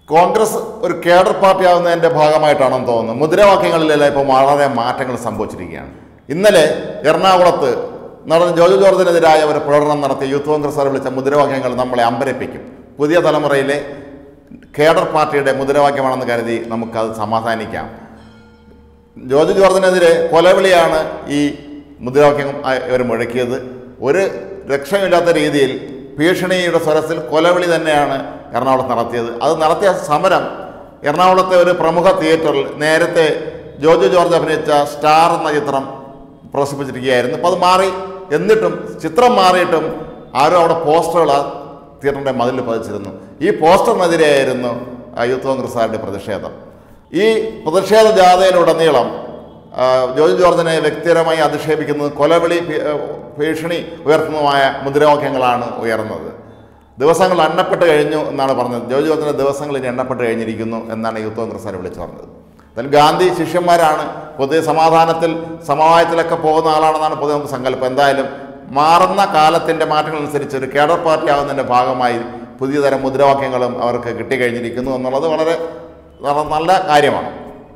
കോൺഗ്രസ് ഒരു cadre party ആവുന്നതിൻ്റെ ഭാഗമായിട്ടാണെന്ന് തോന്നുന്നു മുദ്രാവാക്യങ്ങളിലെല്ലാം ഇപ്പോൾ വളരെ മാറ്റങ്ങൾ സംഭവിച്ചിരിക്കുകയാണ് ഇന്നലെ എറണാകുളത്ത് നടൻ ജോജു ജോർജിനെതിരായ ഒരു പ്രകടനം നടത്തിയ യൂത്ത് കോൺഗ്രസ് വിളിച്ച മുദ്രാവാക്യങ്ങൾ നമ്മളെ അമ്പരപ്പിക്കും പുതിയ തലമുറയിലെ കേഡർ പാർട്ടിയുടെ മുദ്രാവാക്യമാണെന്ന് കരുതി നമുക്കത് സമാധാനിക്കാം ജോർജ് ജോർജിനെതിരെ കൊലവിളിയാണ് ഈ മുദ്രാവാക്യം ഇവർ മുഴക്കിയത് ഒരു രക്ഷമില്ലാത്ത രീതിയിൽ ഭീഷണിയുടെ സ്വരത്തിൽ കൊലവിളി തന്നെയാണ് എറണാകുളത്ത് നടത്തിയത് അത് നടത്തിയ സമരം എറണാകുളത്തെ ഒരു പ്രമുഖ തിയേറ്ററിൽ നേരത്തെ ജോർജ് ജോർജ് അഭിനയിച്ച സ്റ്റാർ എന്ന ചിത്രം പ്രദർശിപ്പിച്ചിരിക്കുകയായിരുന്നു അപ്പോൾ അത് മാറി എന്നിട്ടും ചിത്രം മാറിയിട്ടും ആരോ അവിടെ പോസ്റ്ററുകൾ ആ തിയേറ്ററിൻ്റെ മതിലിൽ പതിച്ചിരുന്നു ഈ പോസ്റ്ററിനെതിരെയായിരുന്നു ആ യൂത്ത് കോൺഗ്രസ്സുകാരുടെ പ്രതിഷേധം ഈ പ്രതിഷേധ ജാഥയിലുടനീളം ആ, ജോർജ് ജോർജിനെ വ്യക്തിപരമായി അധിക്ഷേപിക്കുന്നത് കൊലവിളി ഭീ- ആ, ഭീഷണി ഉയർത്തുന്നതുമായ മുദ്രാവാക്യങ്ങളാണ് ഉയർന്നത് ദിവസങ്ങൾ എണ്ണപ്പെട്ട് കഴിഞ്ഞു എന്നാണ് പറഞ്ഞത് ജോർജ് ജോർജിൻ്റെ ദിവസങ്ങൾ ഇനി എണ്ണപ്പെട്ട് കഴിഞ്ഞിരിക്കുന്നു എന്നാണ് യൂത്ത് കോൺഗ്രസ്സുകാർ വിളിച്ചു പറഞ്ഞത് എന്തായാലും ഗാന്ധി ശിഷ്യന്മാരാണ് പൊതുവെ സമാധാനത്തിൽ സമവായത്തിലൊക്കെ പോകുന്ന ആളാണെന്നാണ് പൊതുവെ നമുക്ക് സങ്കല്പം എന്തായാലും മാറുന്ന കാലത്തിൻ്റെ മാറ്റങ്ങളനുസരിച്ച് ഒരു കേഡർ പാർട്ടി ആകുന്നതിൻ്റെ ഭാഗമായി പുതിയ തരം മുദ്രാവാക്യങ്ങളും അവർക്ക് കിട്ടിക്കഴിഞ്ഞിരിക്കുന്നു എന്നുള്ളത് വളരെ വളരെ നല്ല കാര്യമാണ്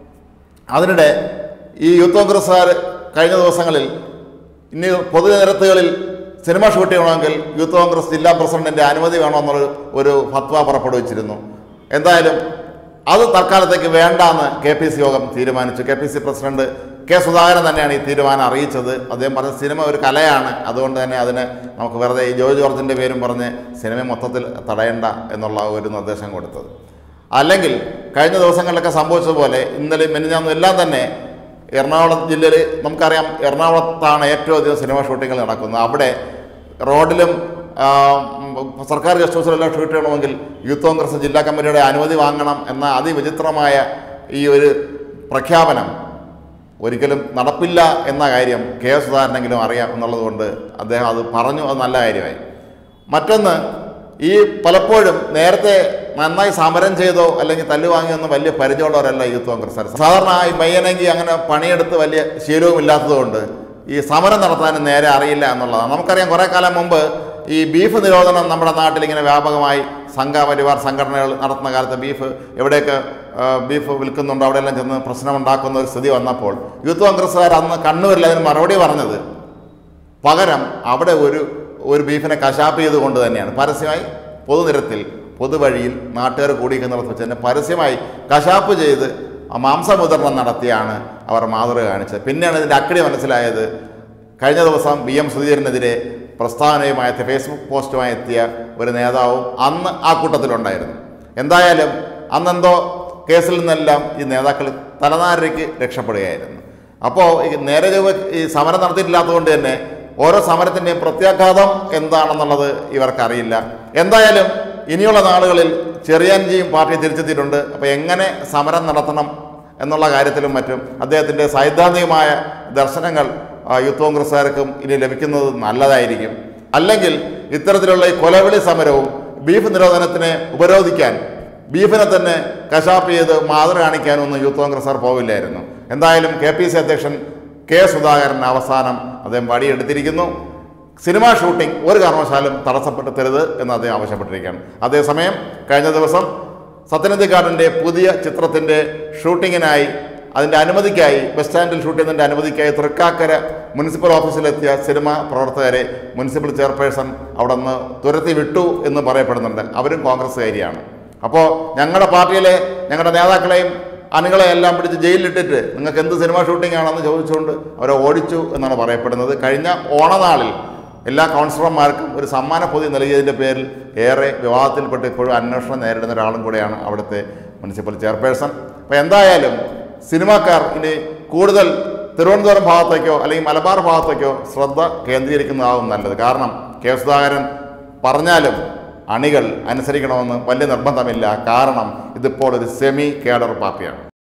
അതിനിടെ ഈ യൂത്ത് കോൺഗ്രസ്സുകാർ കഴിഞ്ഞ ദിവസങ്ങളിൽ ഇനി പൊതുനിരത്തുകളിൽ സിനിമ ഷൂട്ട് ചെയ്യണമെങ്കിൽ യൂത്ത് കോൺഗ്രസ് ജില്ലാ പ്രസിഡന്റിന്റെ അനുമതി വേണമെന്നൊരു ഒരു ഫത്വ പുറപ്പെടുവിച്ചിരുന്നു എന്തായാലും അത് തൽക്കാലത്തേക്ക് വേണ്ടാന്ന് കെ പി സി യോഗം തീരുമാനിച്ചു K P C president K Sudhakaran തന്നെയാണ് ഈ തീരുമാനം അറിയിച്ചത് അദ്ദേഹം പറഞ്ഞ സിനിമ ഒരു കലയാണ് അതുകൊണ്ട് തന്നെ അതിന് നമുക്ക് വെറുതെ ഈ ജോർജ് ജോർജിൻ്റെ പേരും പറഞ്ഞ് സിനിമ മൊത്തത്തിൽ തടയണ്ട എന്നുള്ള ഒരു നിർദ്ദേശം കൊടുത്തത് അല്ലെങ്കിൽ കഴിഞ്ഞ ദിവസങ്ങളിലൊക്കെ സംഭവിച്ചതുപോലെ ഇന്നലെ മെനിഞ്ഞാന്നും എല്ലാം തന്നെ എറണാകുളം ജില്ലയിൽ നമുക്കറിയാം എറണാകുളത്താണ് ഏറ്റവും അധികം സിനിമ ഷൂട്ടിങ്ങൾ നടക്കുന്നത് അവിടെ റോഡിലും ആ, ഉം, സർക്കാർ ഗസ്റ്റ് ഹൗസിലെല്ലാം ഷൂട്ട് ചെയ്യണമെങ്കിൽ യൂത്ത് കോൺഗ്രസ് ജില്ലാ കമ്മിറ്റിയുടെ അനുമതി വാങ്ങണം എന്ന അതിവിചിത്രമായ ഈ ഒരു പ്രഖ്യാപനം ഒരിക്കലും നടപ്പില്ല എന്ന കാര്യം കെ എസ് സുധാകരനെങ്കിലും അറിയാം എന്നുള്ളത് കൊണ്ട് അദ്ദേഹം അത് പറഞ്ഞു അത് നല്ല കാര്യമായി മറ്റൊന്ന് ഈ പലപ്പോഴും നേരത്തെ നന്നായി സമരം ചെയ്തോ അല്ലെങ്കിൽ തല്ലു വാങ്ങിയൊന്നും വലിയ പരിചയമുള്ളവരല്ല യൂത്ത് കോൺഗ്രസ്സുകാർ സാധാരണ ഈ ബയ്യനെങ്കിൽ അങ്ങനെ പണിയെടുത്ത് വലിയ ശീലവും ഇല്ലാത്തതുകൊണ്ട് ഈ സമരം നടത്താനും നേരെ അറിയില്ല എന്നുള്ളതാണ് നമുക്കറിയാം കുറേ കാലം മുമ്പ് ഈ ബീഫ് നിരോധനം നമ്മുടെ നാട്ടിൽ ഇങ്ങനെ വ്യാപകമായി സംഘപരിവാർ സംഘടനകൾ നടത്തുന്ന കാലത്ത് ബീഫ് എവിടെയൊക്കെ ആ, ബീഫ് വിൽക്കുന്നുണ്ടോ അവിടെയെല്ലാം ചെന്ന് പ്രശ്നമുണ്ടാക്കുന്ന ഒരു സ്ഥിതി വന്നപ്പോൾ യൂത്ത് കോൺഗ്രസ്സുകാർ അന്ന് കണ്ണൂരിൽ അതിന് മറുപടി പറഞ്ഞത് പകരം അവിടെ ഒരു ഒരു ബീഫിനെ കശാപ്പ് ചെയ്തുകൊണ്ട് തന്നെയാണ് പരസ്യമായി പൊതുനിരത്തിൽ പൊതുവഴിയിൽ നാട്ടുകാർ കൂടിക്കുന്നിടത്ത് വെച്ച് തന്നെ പരസ്യമായി കശാപ്പ് ചെയ്ത് ആ മാംസമുദ്രണം നടത്തിയാണ് അവർ മാതൃക കാണിച്ചത് പിന്നെയാണ് ഇതിൻ്റെ അക്കടി മനസ്സിലായത് കഴിഞ്ഞ ദിവസം ബി എം സുധീരനെതിരെ പ്രസ്താവനയുമായി എത്തിയ ഫേസ്ബുക്ക് പോസ്റ്റുമായി എത്തിയ ഒരു നേതാവും അന്ന് ആ കൂട്ടത്തിലുണ്ടായിരുന്നു എന്തായാലും അന്നെന്തോ കേസിൽ നിന്നെല്ലാം ഈ നേതാക്കൾ തലനാരിക്ക് രക്ഷപ്പെടുകയായിരുന്നു അപ്പോൾ ഈ നേരെ ചൊവ്വെ ഈ സമരം നടത്തിയിട്ടില്ലാത്തതുകൊണ്ട് തന്നെ ഓരോ സമരത്തിൻ്റെയും പ്രത്യാഘാതം എന്താണെന്നുള്ളത് ഇവർക്കറിയില്ല എന്തായാലും ഇനിയുള്ള നാളുകളിൽ ചെറിയാൻജിയും പാർട്ടി തിരിച്ചെത്തിയിട്ടുണ്ട് അപ്പോൾ എങ്ങനെ സമരം നടത്തണം എന്നുള്ള കാര്യത്തിലും മറ്റും അദ്ദേഹത്തിൻ്റെ സൈദ്ധാന്തികമായ ദർശനങ്ങൾ ആ, യൂത്ത് കോൺഗ്രസ്സുകാർക്കും ഇനി ലഭിക്കുന്നത് നല്ലതായിരിക്കും അല്ലെങ്കിൽ ഇത്തരത്തിലുള്ള ഈ കൊലവിളി സമരവും ബീഫ് നിരോധനത്തിനെ ഉപരോധിക്കാൻ ബീഫിനെ തന്നെ കശാപ്പ് ചെയ്ത് മാതൃ കാണിക്കാനൊന്നും യൂത്ത് കോൺഗ്രസ്സുകാർ പോവില്ലായിരുന്നു എന്തായാലും കെ പി സി അധ്യക്ഷൻ കെ സുധാകരൻ അവസാനം അദ്ദേഹം വടിയെടുത്തിരിക്കുന്നു സിനിമാ ഷൂട്ടിംഗ് ഒരു കാരണവശാലും തടസ്സപ്പെടുത്തരുത് എന്ന് അദ്ദേഹം ആവശ്യപ്പെട്ടിരിക്കുകയാണ് അതേസമയം കഴിഞ്ഞ ദിവസം സത്യനന്ദിക്കാടിൻ്റെ പുതിയ ചിത്രത്തിൻ്റെ ഷൂട്ടിങ്ങിനായി അതിൻ്റെ അനുമതിക്കായി ബസ് സ്റ്റാൻഡിൽ ഷൂട്ട് ചെയ്യുന്നതിൻ്റെ അനുമതിക്കായി തൃക്കാക്കര മുനിസിപ്പൽ ഓഫീസിലെത്തിയ സിനിമ പ്രവർത്തകരെ മുനിസിപ്പൽ ചെയർപേഴ്സൺ അവിടെ നിന്ന് തുരത്തി വിട്ടു എന്ന് പറയപ്പെടുന്നുണ്ട് അവരും കോൺഗ്രസ്സുകാരിയാണ് അപ്പോൾ ഞങ്ങളുടെ പാർട്ടിയിലെ ഞങ്ങളുടെ നേതാക്കളെയും അണികളെ എല്ലാം പിടിച്ച് ജയിലിലിട്ടിട്ട് നിങ്ങൾക്ക് എന്ത് സിനിമ ഷൂട്ടിംഗ് ആണെന്ന് ചോദിച്ചുകൊണ്ട് അവരെ ഓടിച്ചു എന്നാണ് പറയപ്പെടുന്നത് കഴിഞ്ഞ ഓണനാളിൽ എല്ലാ കൗൺസിലർമാർക്കും ഒരു സമ്മാന പൊതി നൽകിയതിൻ്റെ പേരിൽ ഏറെ വിവാദത്തിൽപ്പെട്ട് ഇപ്പോഴും അന്വേഷണം നേരിടുന്ന ഒരാളും കൂടെയാണ് അവിടുത്തെ മുനിസിപ്പൽ ചെയർപേഴ്സൺ അപ്പോൾ എന്തായാലും സിനിമാക്കാർ ഇനി കൂടുതൽ തിരുവനന്തപുരം ഭാഗത്തേക്കോ അല്ലെങ്കിൽ മലബാർ ഭാഗത്തേക്കോ ശ്രദ്ധ കേന്ദ്രീകരിക്കുന്നതാവും നല്ലത് കാരണം കെ സുധാകരൻ പറഞ്ഞാലും അണികൾ അനുസരിക്കണമെന്ന് വലിയ നിർബന്ധമില്ല കാരണം ഇതിപ്പോൾ ഒരു സെമി കേഡർ പാർട്ടിയാണ്